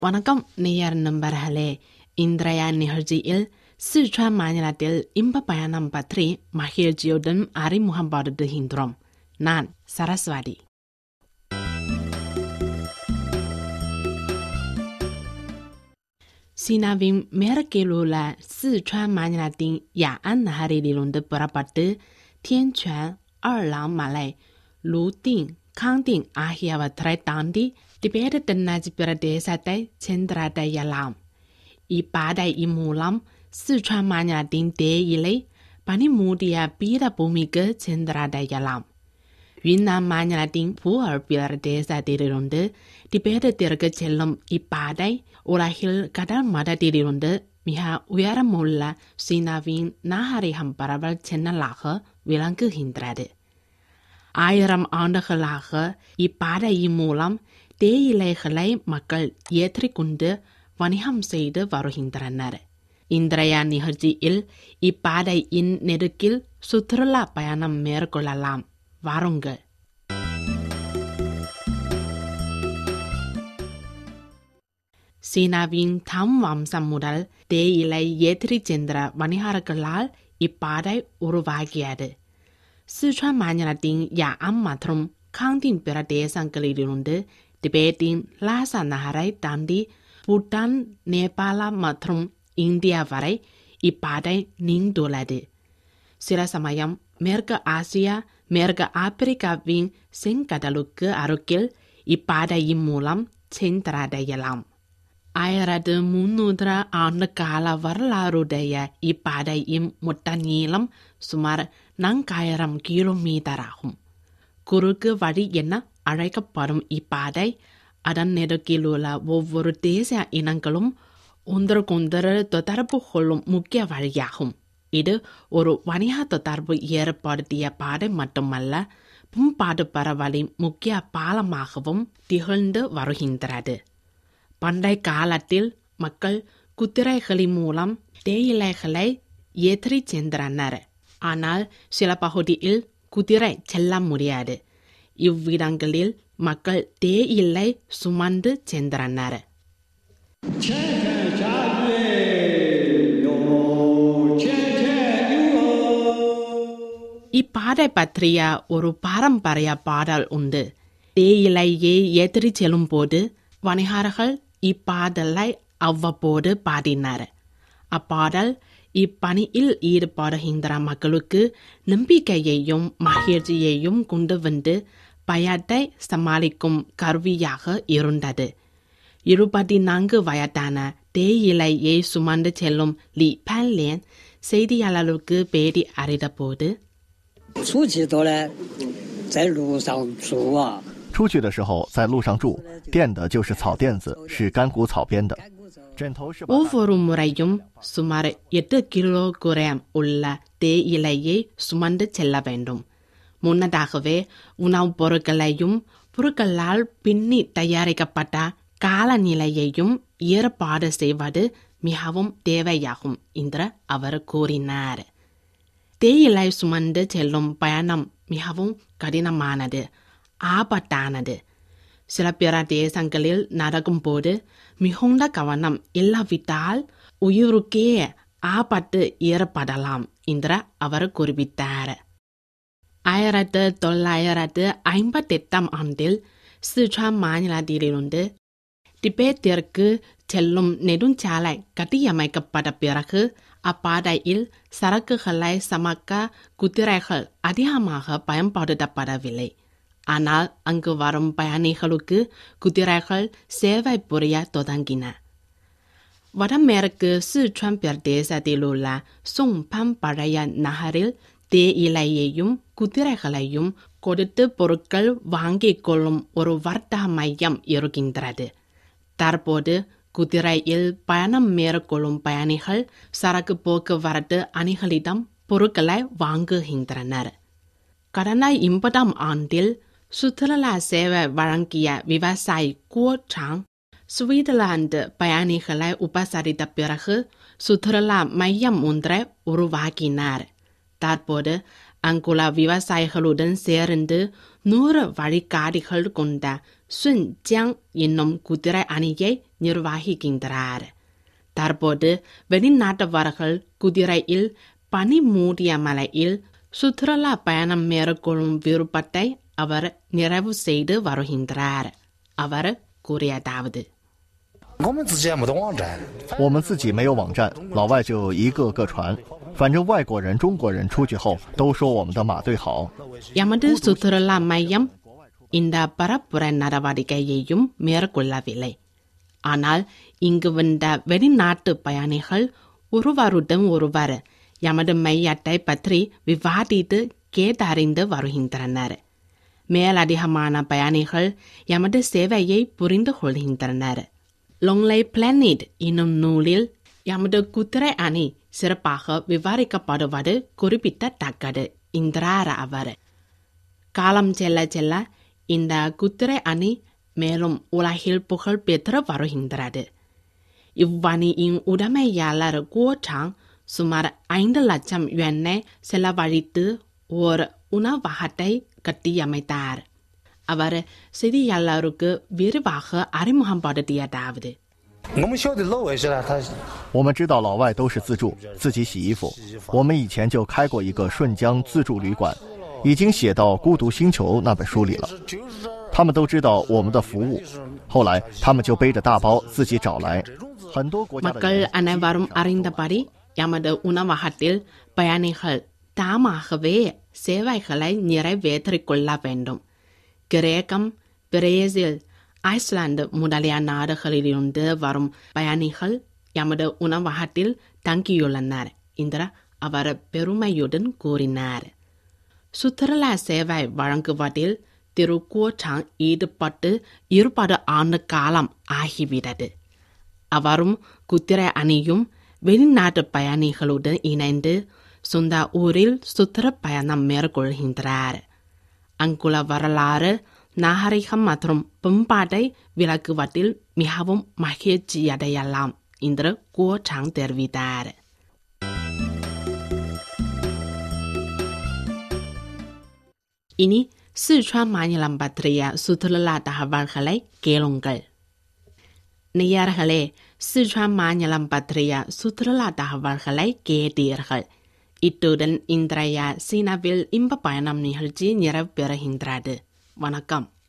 வணக்கம் நேயர் நண்பர்களே இன்றைய நிகழ்ச்சியில் சிச்சுவான் மாநிலத்தில் இன்ப பயணம் பற்றி மகிழ்ச்சியுடன் அறிமுகப்படுத்துகின்றோம் நான் சரஸ்வதி சீனாவின் மேற்கில் உள்ள சிச்சுவான் மாநிலத்தின் யாஅன் நகரிலிருந்து புறப்பட்டு தியன்குவான்二郎 மலை லூதிங் காங்டிங் ஆகியவற்றை தாண்டி திபெத் தென்னாட்சி பிரதேசத்தை சென்றடையலாம் இப்பாதையின் மூலம் சிச்சுவான் மாநிலத்தின் தேயிலை பனிமூடிய பீடபூமிக்கு சென்றடையலாம் யுன்னான் மாநிலத்தின் புவர் பிரதேசத்திலிருந்து திபெத்திற்கு செல்லும் இப்பாதை உலகில் கடல் மட்டத்திலிருந்து மிக உயரமுள்ள சீனாவின் நாகரிகம் பரவல் சென்னலாக விளங்குகின்றது ஆயிரம் ஆண்டுகளாக இப்பாதையின் மூலம் தேயிலைகளை மக்கள் ஏற்றிக்கொண்டு வணிகம் செய்து வருகின்றனர் இன்றைய நிகழ்ச்சியில் இப்பாதையின் நெருக்கில் சுற்றுலா பயணம் மேற்கொள்ளலாம் வாருங்கள் சீனாவின் தாம் வம்சம் முதல் தேயிலை ஏற்றிச் சென்ற வணிகர்களால் இப்பாதை உருவாகியது சிச்சுவான் மாநிலத்தின் யாஅம் மற்றும் காங்டிங் பிரதேசங்களிலிருந்து திபெத்தின் லாசா நகரை தாண்டி பூட்டான் நேபாள மற்றும் இந்தியா வரை இப்பாதை நீண்டுள்ளது சில சமயம் மேற்கு ஆசியா மேற்கு ஆப்பிரிக்காவின் செங்கடலுக்கு அருகில் இப்பாதையின் மூலம் சென்றடையலாம் ஆயிரத்து முன்னூறு ஆண்டு கால வரலாறுடைய இப்பாதையின் மொத்த நீளம் சுமார் நான்காயிரம் கிலோமீட்டர் ஆகும் குறுக்கு வழி என அழைக்கப்படும் இப்பாதை அதன் நெருக்கில் உள்ள ஒவ்வொரு தேசிய இனங்களும் ஒன்றுக்கொன்று தொடர்பு கொள்ளும் முக்கிய வழியாகும் இது ஒரு வணிக தொடர்பு ஏற்படுத்திய பாதை மட்டுமல்ல பண்பாட்டு பரவலின் முக்கிய பாலமாகவும் திகழ்ந்து வருகின்றது பண்டை காலத்தில் மக்கள் குதிரைகளின் மூலம் தேயிலைகளை ஏற்றிச் சென்றனர் ஆனால் சில பகுதியில் குதிரை செல்ல முடியாது இவ்விடங்களில் மக்கள் தேயிலை சுமந்து சென்றனர் 千千下月哟，千千哟。 இப்பாதை பற்றிய ஒரு பாரம்பரிய பாடல் உண்டு தேயிலையை ஏற்றிச் செல்லும் போது வணிகர்கள் இப்பாடலை அவ்வப்போது பாடினர் அப்பாடல் இப்பணியில் ஈடுபடுகின்ற மக்களுக்கு நம்பிக்கையையும் மகிழ்ச்சியையும் கொண்டு வந்து பயத்தை சமாளிக்கும் கருவியாக இருந்தது இருபத்தி நான்கு வயதான தேயிலையை சுமந்து செல்லும் லி பன்லியன் செய்தியாளர்களுக்கு பேட்டி அளித்தபோது 出去都来在路上住啊， 出去的时候在路上住，垫的就是草垫子，是干谷草编的，枕头是把大 ஒவ்வொரு முறையும் சுமார் எட்டு கிலோகிராம் உள்ள தேயிலையை சுமந்து செல்ல வேண்டும் முன்னதாகவே உணவுப் பொருட்களையும் பொருட்களால் பின்னி தயாரிக்கப்பட்ட காலநிலையையும் ஏற்பாடு செய்வது மிகவும் தேவையாகும் என்று அவர் கூறினார் தேயிலை சுமந்து செல்லும் பயணம் மிகவும் கடினமானது ஆபத்தானது சில பிரதேசங்களில் நடக்கும்போது மிகுந்த கவனம் இல்லாவிட்டால் உயிருக்கே ஆபத்து ஏற்படலாம் என்று அவர் குறிப்பிட்டார் ஆயிரத்து தொள்ளாயிரத்து ஐம்பத்தெட்டாம் ஆண்டில் சிச்சுவான் மாநிலத்திலிருந்து திபெத்திற்கு செல்லும் நெடுஞ்சாலை கட்டியமைக்கப்பட்ட பிறகு அப்பாதையில் சரக்குகளை சமக்க குதிரைகள் அதிகமாக பயன்படுத்தப்படவில்லை ஆனால் அங்கு வரும் பயணிகளுக்கு குதிரைகள் சேவை புரிய தொடங்கின வடமேற்கு சிச்சுவான் பிரதேசத்தில் உள்ள சுங்பன் பழைய நகரில் தேயிலையையும் குதிரைகளையும் கொடுத்து பொருட்கள் வாங்கிக் கொள்ளும் ஒரு வர்த்தக மையம் இருக்கின்றது தற்போது குதிரையில் பயணம் மேற்கொள்ளும் பயணிகள் சரக்கு போக்குவரத்து அணிகளிடம் பொருட்களை வாங்குகின்றனர் கடந்த எண்பதாம் ஆண்டில் சுற்றுலா சேவை வழங்கிய விவசாயி குவோச்சாங் சுவிட்சர்லாந்து பயணிகளை உபசரித்த பிறகு சுற்றுலா மையம் ஒன்றை உருவாக்கினார் தற்போது அங்குள்ள விவசாயிகளுடன் சேர்ந்து நூறு வழிகாட்டிகள் கொண்ட சுன் ஜியாங் என்னும் குதிரை அணியை நிர்வகிக்கின்றார் தற்போது வெளிநாட்டவர்கள் குதிரையில் பனி மூடிய மலையில் சுற்றுலா பயணம் மேற்கொள்ளும் விருப்பத்தை அவர் நிறைவு செய்து வருகின்றார் அவர் கூறியதாவது 我们自己也没得网站， 我们自己没有网站，老外就一个个传。反正外国人、中国人出去后都说我们的马队好。 எமது சுற்றுலா மையம் இந்த பரப்புரை நடவடிக்கையையும் மேற்கொள்ளவில்லை ஆனால் இங்கு வந்த வெளிநாட்டு பயணிகள் ஒருவருடன் ஒருவர் எமது மையத்தை பற்றி விவாதித்து கேட்டறிந்து வருகின்றனர் மேலதிகமான பயணிகள் எமது சேவையை புரிந்து கொள்கின்றனர் லொங்லை பிளானட் என்னும் நூலில் எமது குதிரை அணி சிறப்பாக விவரிக்கப்படுவது குறிப்பிடத்தக்கது என்றார் அவர் காலம் செல்ல செல்ல இந்த குதிரை அணி மேலும் உலகில் புகழ் பெற்று வருகின்றது இவ்வணியின் உடைமையாளர் கோச்சாங் சுமார் ஐந்து லட்சம் யுவனை செலவழித்து ஓர் உணவகத்தை கட்டியமைத்தார் அவர் செய்தியாளருக்கு விரிவாக அறிமுகப்படுத்தியதாவது 我们晓得老外是呢，他我们知道老外都是自助，自己洗衣服。我们以前就开过一个顺江自助旅馆，已经写到《孤独星球》那本书里了。 就是他们都知道我们的服务，后来他们就背着大包自己找来。很多国家的 மக்கள் 人 அனைவரும் அறிந்தபடி எமது உணவகத்தில் பயணிகள் தாமாகவே சேவைகளை நிறைவேற்றிக் கொள்ள வேண்டும் கிரேக்கம் பிரேசில் ஐஸ்லாந்து முதலிய நாடுகளிலிருந்து வரும் பயணிகள் எமது உணவகத்தில் தங்கியுள்ளனர் என்று அவர் பெருமையுடன் கூறினார் சுற்றுலா சேவை வழங்குவதில் திரு கோச்சாங் ஈடுபட்டு இருபது ஆண்டு காலம் ஆகிவிட்டது அவரும் குதிரை அணியும் வெளிநாட்டு பயணிகளுடன் இணைந்து சொந்த ஊரில் சுற்றுப்பயணம் மேற்கொள்கின்றார் அங்குள்ள வரலாறு நாகரிகம் மற்றும் பண்பாட்டை விளக்குவதில் மிகவும் மகிழ்ச்சியடையலாம் என்று கோச்சாங் தெரிவித்தார் இனி சிச்சுவான் மாநிலம் பற்றிய சுற்றுலா தகவல்களை கேளுங்கள் நேயர்களே சிச்சுவான் மாநிலம் பற்றிய சுற்றுலா தகவல்களை கேட்டீர்கள் இத்துடன் இன்றைய சீனாவில் இன்ப பயணம் நிகழ்ச்சி நிறைவு பெறுகின்றது வணக்கம்